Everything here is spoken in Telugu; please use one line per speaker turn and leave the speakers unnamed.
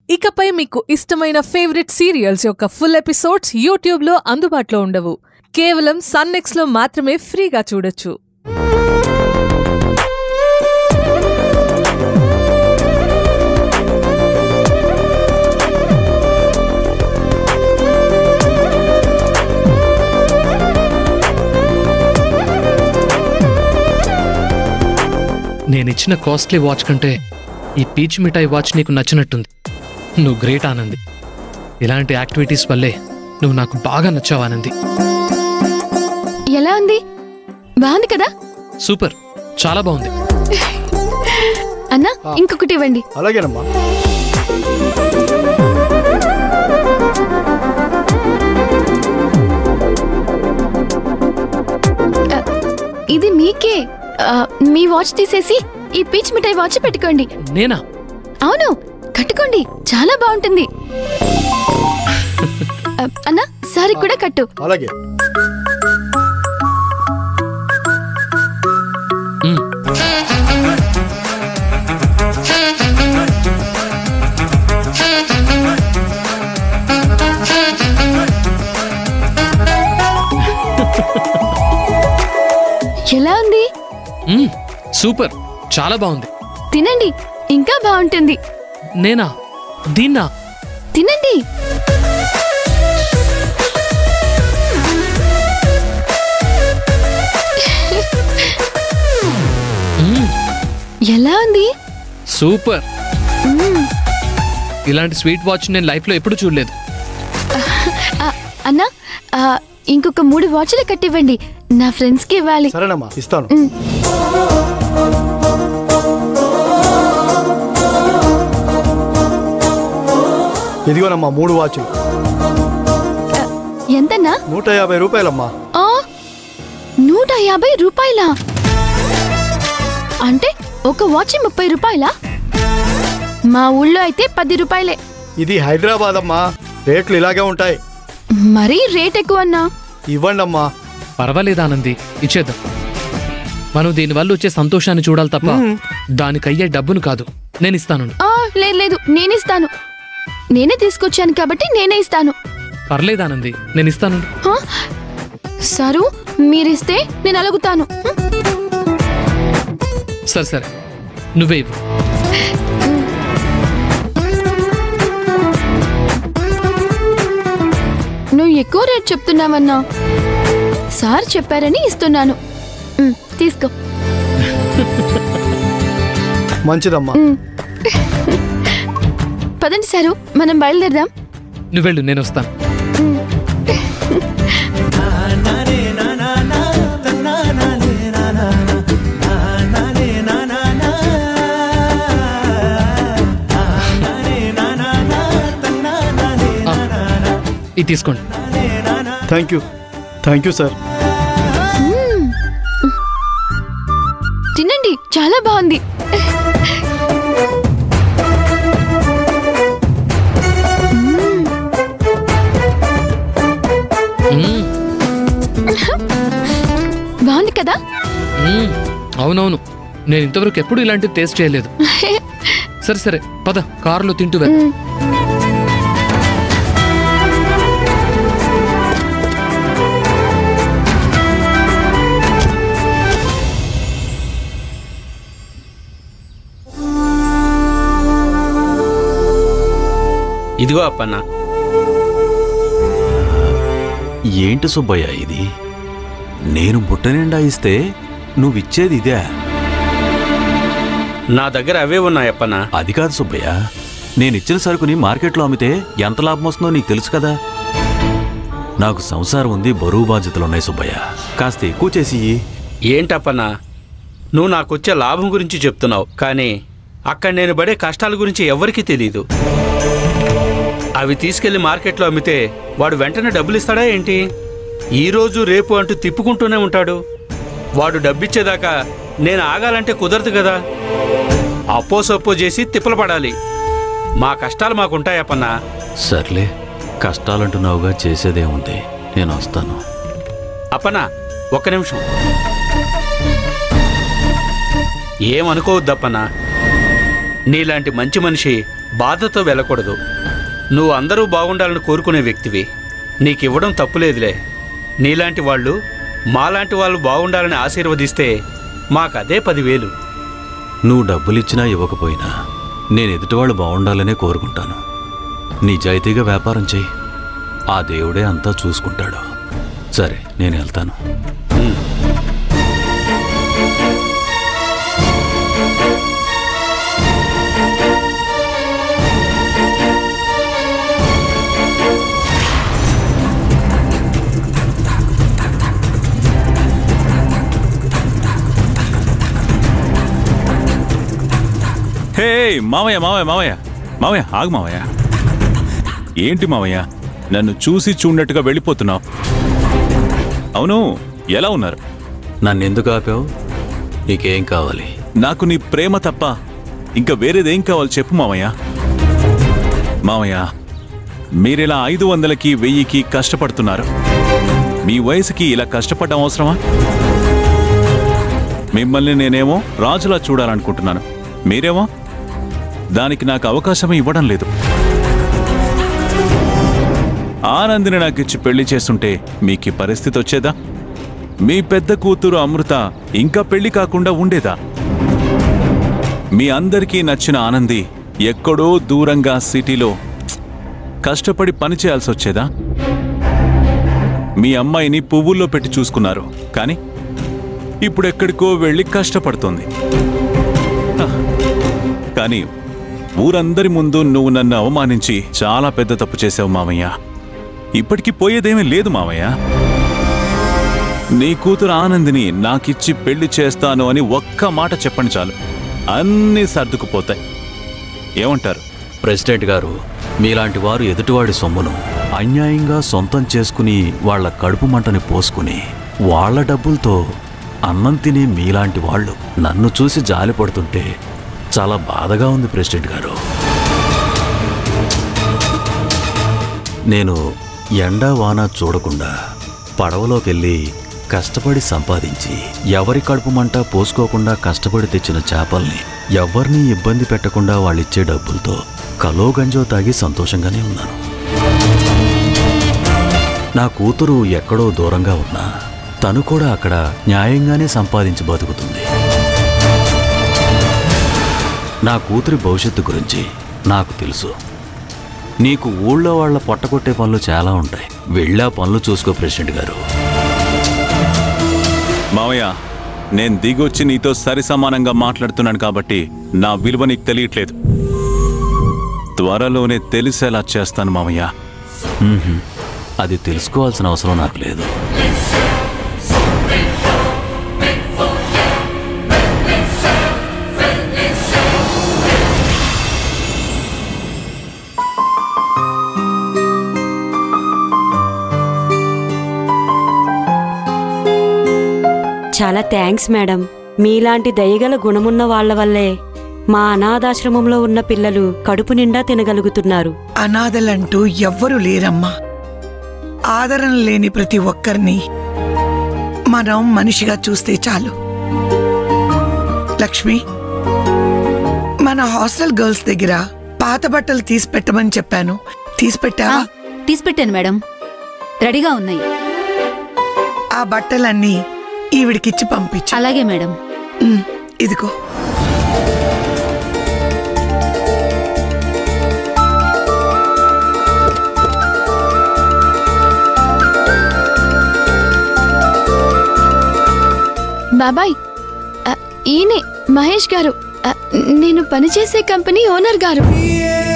ఇకపై మీకు ఇష్టమైన ఫేవరెట్ సీరియల్స్ యొక్క ఫుల్ ఎపిసోడ్స్ యూట్యూబ్లో అందుబాటులో ఉండవు కేవలం సన్నెక్స్లో మాత్రమే ఫ్రీగా చూడొచ్చు
నేనిచ్చిన కాస్ట్లీ వాచ్ కంటే ఈ పీచ్ మిఠాయి వాచ్ నీకు నచ్చినట్టుంది నువ్వు గ్రేట్ ఆనంది ఇలాంటి యాక్టివిటీస్ వల్లే నువ్వు నాకు బాగా నచ్చావు ఆనంది
ఎలా ఉంది బాగుంది కదా
సూపర్ చాలా బాగుంది
అన్నా ఇంకొకటి ఇవ్వండి
అలాగేనమ్మా
ఆ, ఇది మీకే ఆ, మీ వాచ్ తీసేసి ఈ పీచ్ మిఠాయి వాచ్ పెట్టుకోండి
నేనా
అవును కట్టుకోండి చాలా బాగుంటుంది ఆ, అన్నా సారీ కూడా కట్టు
అలాగే
మ్,
ఎలా ఉంది
మ్, సూపర్ చాలా బాగుంది
తినండి ఇంకా బాగుంటుంది
నేనా దీన్నా
తినండి
మ్,
ఎలా ఉంది
సూపర్ ఇలాంటి స్వీట్ వాచ్ నేను లైఫ్లో ఎప్పుడు చూడలేదు
ఆ, అన్నా ఆ, ఇంకొక మూడు వాచ్లు కట్టివ్వండి నా ఫ్రెండ్స్ కి ఇవ్వాలి
సరేనమ్మా ఇస్తాను
మ్.
ఇదిగోనమ్మా మూడు వాచులు
ఎంతన్నా
నూట యాభై రూపాయలమ్మా
ఆ, నూట యాభై రూపాయలా అంటే ఒక వాచ్ ముప్పై రూపాయలా మా ఊళ్ళో అయితే పది రూపాయలే
ఇది హైదరాబాద్ అమ్మా రేట్లు ఇలాగే ఉంటాయి
మరీ రేట్ ఎక్కువ అన్నా
ఇవ్వండి అమ్మా
పర్వాలేదు ఆనంది ఇచ్చేద్దాం మనం దీనివల్ల వచ్చే సంతోషాన్ని చూడాలి తప్ప దానికయ్యే డబ్బును కాదు నేను ఇస్తాను
ఆ, లేదు లేదు నేనిస్తాను నేనే తీసుకొచ్చాను కాబట్టి నేనే ఇస్తాను
పర్లేదు ఆనంది నేను ఇస్తాను
హా? సరు మీరిస్తే నేను అలుగుతాను హ్మ్?
సరే సరే నువ్వే ఇవ్వు
నువ్వు ఎక్కువ రేట్ చెప్తున్నావన్నా సార్ చెప్పారని ఇస్తున్నాను హ్మ్, తీసుకో
మంచిదమ్మా
మ్. పదండి సారు మనం బయలుదేరదాం
నువ్వెళ్ళు నేను వస్తాను ఆ, ఇది తీసుకోండి
thank you thank you sir
తినండి చాలా బాగుంది
మ్మ్,
బాగుంది కదా
మ్మ్. అవునవును నేను ఇంతవరకు ఎప్పుడు ఇలాంటివి టేస్ట్ చేయలేదు సరే సరే పద కారులో తింటూ వెళ్దాం
మ్.
ఇదిగో అప్పన్న
ఏంటి సుబ్బయ్య ఇది నేను బుట్ట నిండా ఇస్తే నువ్విచ్చేది ఇదే
నా దగ్గర అవే ఉన్నాయి అప్పన్న
అది కాదు సుబ్బయ్య నేనిచ్చిన సరుకుని మార్కెట్లో అమ్మితే ఎంత లాభం వస్తుందో నీకు తెలుసు కదా నాకు సంసారం ఉంది బరువు బాధ్యతలున్నాయి సుబ్బయ్య కాస్త ఎక్కువ చేసి ఇయ్యి.
ఏంటప్పన్న నువ్వు నాకొచ్చే లాభం గురించి చెప్తున్నావు కానీ అక్కడ నేను పడే కష్టాల గురించి ఎవరికీ తెలియదు అవి తీసుకెళ్లి మార్కెట్లో అమ్మితే వాడు వెంటనే డబ్బులు ఇస్తాడా ఏంటి ఈ రోజు రేపు అంటూ తిప్పుకుంటూనే ఉంటాడు వాడు డబ్బిచ్చేదాకా నేను ఆగాలంటే కుదరదు కదా అప్పో సప్పో చేసి తిప్పలు పడాలి మా కష్టాలు మాకుంటాయప్పన్నా
సర్లే కష్టాలంటున్నావుగా చేసేదేముంది నేను వస్తాను
అప్పనా ఒక్క నిమిషం ఏమనుకోవద్దప్పనా నీలాంటి మంచి మనిషి బాధతో వెళ్ళకూడదు నువ్వు అందరూ బాగుండాలని కోరుకునే వ్యక్తివి నీకివ్వడం తప్పులేదులే నీలాంటి వాళ్ళు మాలాంటి వాళ్ళు బాగుండాలని ఆశీర్వదిస్తే మాకదే పదివేలు
నువ్వు డబ్బులిచ్చినా ఇవ్వకపోయినా నేను ఎదుటివాళ్ళు బాగుండాలనే కోరుకుంటాను నిజాయితీగా వ్యాపారం చెయ్యి ఆ దేవుడే అంతా చూసుకుంటాడు సరే నేను వెళ్తాను
హే మామయ్య మామయ్య మామయ్య మామయ్య ఆగు మామయ్య ఏంటి మామయ్య నన్ను చూసి చూడనట్టుగా వెళ్ళిపోతున్నావు అవును ఎలా ఉన్నారు
నన్నెందుకు ఆపావు నీకేం కావాలి
నాకు నీ ప్రేమ తప్ప ఇంకా వేరేదేం కావాలి చెప్పు మామయ్య మామయ్య మీరిలా ఐదు వందలకి వెయ్యికి కష్టపడుతున్నారు మీ వయసుకి ఇలా కష్టపడడం అవసరమా మిమ్మల్ని నేనేమో రాజులా చూడాలనుకుంటున్నాను మీరేమో దానికి నాకు అవకాశమే ఇవ్వడం లేదు ఆనందిని నాకు ఇచ్చి పెళ్లి చేస్తుంటే మీకు ఈ పరిస్థితి వచ్చేదా మీ పెద్ద కూతురు అమృత ఇంకా పెళ్లి కాకుండా ఉండేదా మీ అందరికీ నచ్చిన ఆనంది ఎక్కడో దూరంగా సిటీలో కష్టపడి పని చేయాల్సి వచ్చేదా మీ అమ్మాయిని పువ్వుల్లో పెట్టి చూసుకున్నారు కానీ ఇప్పుడు ఎక్కడికో వెళ్ళి కష్టపడుతోంది హ, కానీ ఊరందరి ముందు నువ్వు నన్ను అవమానించి చాలా పెద్ద తప్పు చేశావు మామయ్య ఇప్పటికి పోయేదేమీ లేదు మామయ్య నీ కూతురు ఆనందిని నాకిచ్చి పెళ్లి చేస్తాను అని ఒక్క మాట చెప్పండి చాలు అన్నీ సర్దుకుపోతాయి ఏమంటారు
ప్రెసిడెంట్ గారు మీలాంటి వారు ఎదుటివాడి సొమ్మును అన్యాయంగా సొంతం చేసుకుని వాళ్ళ కడుపు మంటని పోసుకుని వాళ్ళ డబ్బులతో అన్నం తినే మీలాంటి వాళ్ళు నన్ను చూసి జాలి పడుతుంటే చాలా బాధగా ఉంది ప్రెసిడెంట్ గారు నేను ఎండా వాన చూడకుండా పడవలోకెళ్ళి కష్టపడి సంపాదించి ఎవరి కడుపు మంట పోసుకోకుండా కష్టపడి తెచ్చిన చేపల్ని ఎవరిని ఇబ్బంది పెట్టకుండా వాళ్ళిచ్చే డబ్బులతో కలో గంజో తాగి సంతోషంగానే ఉన్నాను నా కూతురు ఎక్కడో దూరంగా ఉన్నా తను కూడా అక్కడ న్యాయంగానే సంపాదించి బతుకుతుంది నా కూతురి భవిష్యత్తు గురించి నాకు తెలుసు నీకు ఊళ్ళో వాళ్ళ పొట్టకొట్టే పనులు చాలా ఉంటాయి వెళ్ళా పనులు చూసుకో ప్రెసిడెంట్ గారు
మావయ్య నేను దిగొచ్చి నీతో సరి సమానంగా మాట్లాడుతున్నాను కాబట్టి నా విలువ నీకు తెలియట్లేదు త్వరలోనే తెలిసేలా చేస్తాను మావయ్య
మ్మ్హ్మ్. అది తెలుసుకోవాల్సిన అవసరం నాకు లేదు
చాలా థ్యాంక్స్ మేడం మీలాంటి దయగల గుణమున్న వాళ్ళ వల్లే మా అనాథాశ్రమంలో ఉన్న పిల్లలు కడుపు నిండా తినగలుగుతున్నారు
అనాథలంటూ ఎవ్వరూ లేరమ్మా ఆదరణ లేని ప్రతి ఒక్కరిని మనం మనిషిగా చూస్తే చాలు లక్ష్మి మన హాస్టల్ గర్ల్స్ దగ్గర పాత బట్టలు తీసి పెట్టమని చెప్పాను తీసి పెట్టావా
తీసిపెట్టాను మేడం రెడీగా ఉన్నాయి
ఆ బట్టలన్నీ ఈవిడికిచ్చి పంపించు
అలాగే మేడం
ఉమ్, ఇదిగో
బాబాయ్ ఆ, ఈయనే మహేష్ గారు ఆ, నేను పనిచేసే కంపెనీ ఓనర్ గారు